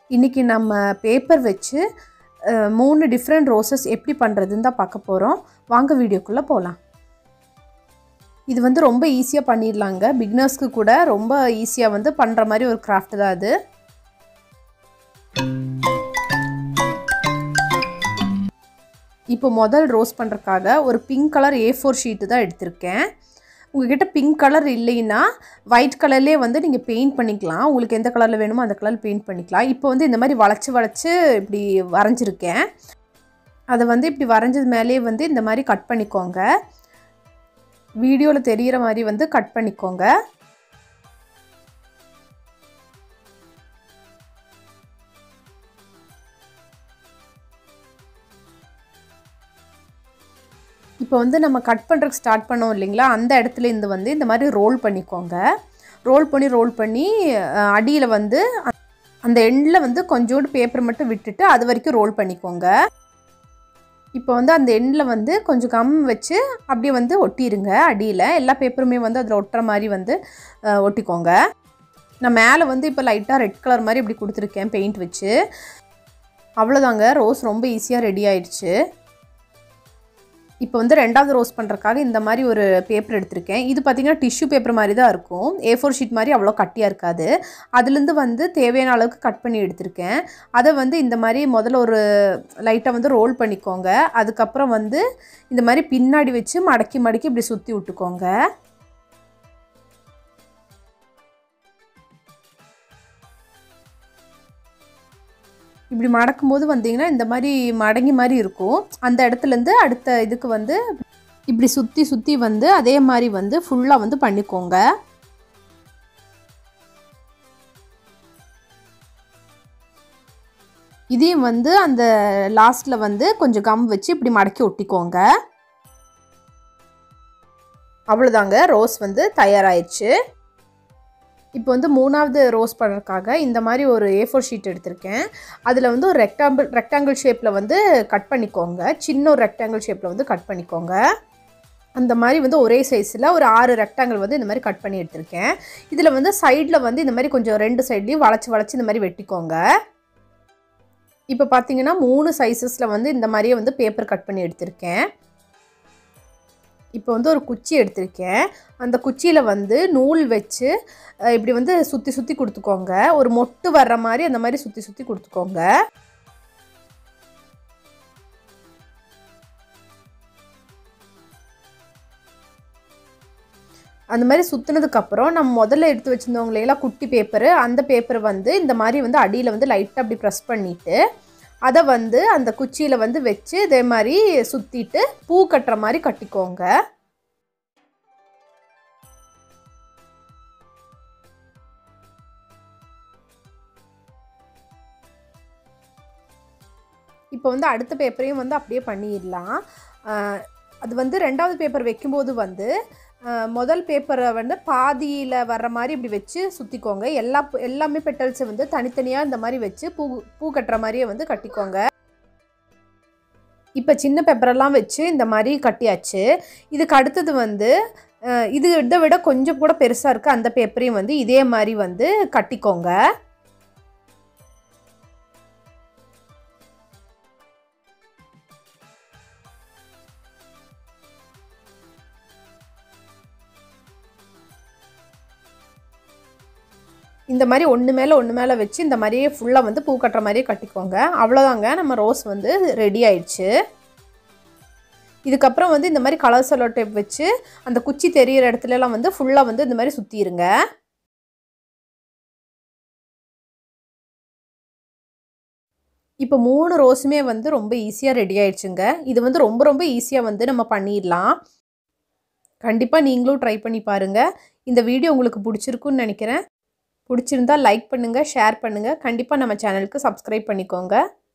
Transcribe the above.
இன்றைக்கி நம்ம பேப்பர் வச்சு அஹ், மூணு டிஃப்ரெண்ட் ரோசஸ் எப்படி பண்ணுறதுன்னு தான் பார்க்க போகிறோம் வாங்க வீடியோக்குள்ளே போகலாம் இது வந்து ரொம்ப ஈஸியாக பண்ணிடலாங்க பிக்னர்ஸ்க்கு கூட ரொம்ப ஈஸியாக வந்து பண்ணுற மாதிரி ஒரு கிராஃப்ட் தான் அது இப்போ முதல் ரோஸ் பண்ணுறதுக்காக ஒரு pink colour A four sheet தான் எடுத்திருக்கேன் உங்ககிட்ட பிங்க் கலர் இல்லைன்னா ஒயிட் கலர்லேயே வந்து நீங்கள் பெயிண்ட் பண்ணிக்கலாம் உங்களுக்கு எந்த கலரில் வேணுமோ அந்த கலர் பெயிண்ட் பண்ணிக்கலாம் இப்போ வந்து இந்த மாதிரி வளைச்சி வளைச்சி இப்படி வரைஞ்சிருக்கேன் அதை வந்து இப்படி வரைஞ்சது மேலேயே வந்து இந்த மாதிரி கட் பண்ணிக்கோங்க வீடியோவில் தெரிகிற மாதிரி வந்து கட் பண்ணிக்கோங்க இப்போ வந்து நம்ம கட் பண்ணுறதுக்கு ஸ்டார்ட் பண்ணோம் இல்லைங்களா அந்த இடத்துல இருந்து வந்து இந்த மாதிரி ரோல் பண்ணிக்கோங்க ரோல் பண்ணி ரோல் பண்ணி அடியில் வந்து அந்த எண்டில் வந்து கொஞ்சோண்டு பேப்பர் மட்டும் விட்டுட்டு அது வரைக்கும் ரோல் பண்ணிக்கோங்க இப்போ வந்து அந்த எண்டில் வந்து கொஞ்சம் கம் வச்சு அப்படியே வந்து ஒட்டிடுங்க அடியில் எல்லா பேப்பருமே வந்து அதில் ஒட்டுற மாதிரி வந்து அஹ், ஒட்டிக்கோங்க நான் மேலே வந்து இப்போ லைட்டாக ரெட் கலர் மாதிரி இப்படி கொடுத்துருக்கேன் பெயிண்ட் வச்சு அவ்வளோதாங்க ரோஸ் ரொம்ப ஈஸியாக ரெடி ஆயிடுச்சு இப்போ வந்து ரெண்டாவது ரோஸ் பண்ணுறக்காக இந்த மாதிரி ஒரு பேப்பர் எடுத்திருக்கேன் இது பார்த்திங்கன்னா டிஷ்யூ பேப்பர் மாதிரி தான் இருக்கும் ஏ ஃபோர் ஷீட் மாதிரி அவ்வளோ கட்டியாக இருக்காது அதுலேருந்து வந்து தேவையான அளவுக்கு கட் பண்ணி எடுத்திருக்கேன் அதை வந்து இந்த மாதிரி முதல்ல ஒரு லைட்டாக வந்து ரோல் பண்ணிக்கோங்க அதுக்கப்புறம் வந்து இந்த மாதிரி பின்னாடி வச்சு மடக்கி மடக்கி இப்படி சுற்றி விட்டுக்கோங்க இப்படி மடக்கும்போது வந்தீங்கன்னா இந்த மாதிரி மடங்கி மாதிரி இருக்கும் அந்த இடத்துலேருந்து அடுத்த இதுக்கு வந்து இப்படி சுற்றி சுற்றி வந்து அதே மாதிரி வந்து ஃபுல்லாக வந்து பண்ணிக்கோங்க இதையும் வந்து அந்த லாஸ்ட்டில் வந்து கொஞ்சம் கம் வச்சு இப்படி மடக்கி ஒட்டிக்கோங்க அவ்வளோதாங்க ரோஸ் வந்து தயாராகிடுச்சு இப்போ வந்து மூணாவது ரோஸ் பண்ணுறதுக்காக இந்த மாதிரி ஒரு ஏ ஃபோர் ஷீட் எடுத்திருக்கேன் அதில் வந்து ஒரு ரெக்டாம்பிள் ரெக்டாங்கிள் ஷேப்பில் வந்து கட் பண்ணிக்கோங்க சின்ன ஒரு ரெக்டாங்கிள் ஷேப்பில் வந்து கட் பண்ணிக்கோங்க அந்த மாதிரி வந்து ஒரே சைஸில் ஒரு ஆறு ரெக்டாங்கிள் வந்து இந்த மாதிரி கட் பண்ணி எடுத்திருக்கேன் இதில் வந்து சைடில் வந்து இந்த மாதிரி கொஞ்சம் ரெண்டு சைட்லேயும் வளைச்சி வளைச்சி இந்த மாதிரி வெட்டிக்கோங்க இப்போ பார்த்தீங்கன்னா மூணு சைஸஸில் வந்து இந்த மாதிரியே வந்து பேப்பர் கட் பண்ணி எடுத்திருக்கேன் இப்போ வந்து ஒரு குச்சி எடுத்திருக்கேன் அந்த குச்சியில் வந்து நூல் வச்சு அஹ், இப்படி வந்து சுற்றி சுற்றி கொடுத்துக்கோங்க ஒரு மொட்டு வர்ற மாதிரி அந்த மாதிரி சுற்றி சுற்றி கொடுத்துக்கோங்க அந்த மாதிரி சுற்றுனதுக்கப்புறம் நம்ம முதல்ல எடுத்து வச்சுருந்தவங்க இல்லைங்களா குட்டி பேப்பரு அந்த பேப்பரை வந்து இந்த மாதிரி வந்து அடியில் வந்து லைட்டாக அப்படி ப்ரெஸ் பண்ணிவிட்டு அதை வந்து அந்த குச்சியில் வந்து வச்சு இதே மாதிரி சுற்றிட்டு பூ கட்டுற மாதிரி கட்டிக்கோங்க இப்போ வந்து அடுத்த பேப்பரையும் வந்து அப்படியே பண்ணிடலாம் ஆஹ் அது வந்து ரெண்டாவது பேப்பர் வைக்கும்போது வந்து ஆஹ் முதல் பேப்பரை வந்து பாதியில் வர்ற மாதிரி இப்படி வச்சு சுற்றிக்கோங்க எல்லா பூ- எல்லாமே பெட்டல்ஸை வந்து தனித்தனியாக இந்த மாதிரி வச்சு பூ பூ கட்டுற மாதிரியே வந்து கட்டிக்கோங்க இப்போ சின்ன பேப்பரெல்லாம் வச்சு இந்த மாதிரி கட்டியாச்சு இதுக்கு அடுத்தது வந்து ஆஹ் இது இதை விட கொஞ்சம் கூட பெருசாக இருக்குது அந்த பேப்பரையும் வந்து இதே மாதிரி வந்து கட்டிக்கோங்க இந்த மாதிரி ஒன்று மேலே ஒன்று மேலே வச்சு இந்த மாதிரியே ஃபுல்லாக வந்து பூ கட்டுற மாதிரியே கட்டிக்கோங்க அவ்வளோதாங்க நம்ம ரோஸ் வந்து ரெடி ஆயிடுச்சு இதுக்கப்புறம் வந்து இந்த மாதிரி கலர் செலோ டேப் வச்சு அந்த குச்சி தெரியிற இடத்துலலாம் வந்து ஃபுல்லாக வந்து இந்த மாதிரி சுற்றிடுங்க இப்போ மூணு ரோஸுமே வந்து ரொம்ப ஈஸியாக ரெடி ஆயிடுச்சுங்க இது வந்து ரொம்ப ரொம்ப ஈஸியாக வந்து நம்ம பண்ணிடலாம் கண்டிப்பாக நீங்களும் ட்ரை பண்ணி பாருங்கள் இந்த வீடியோ உங்களுக்கு பிடிச்சிருக்குன்னு நினைக்கிறேன் பிடிச்சிருந்தா லைக் பண்ணுங்கள் ஷேர் பண்ணுங்கள் கண்டிப்பாக நம்ம சேனலுக்கு சப்ஸ்கிரைப் பண்ணிக்கோங்க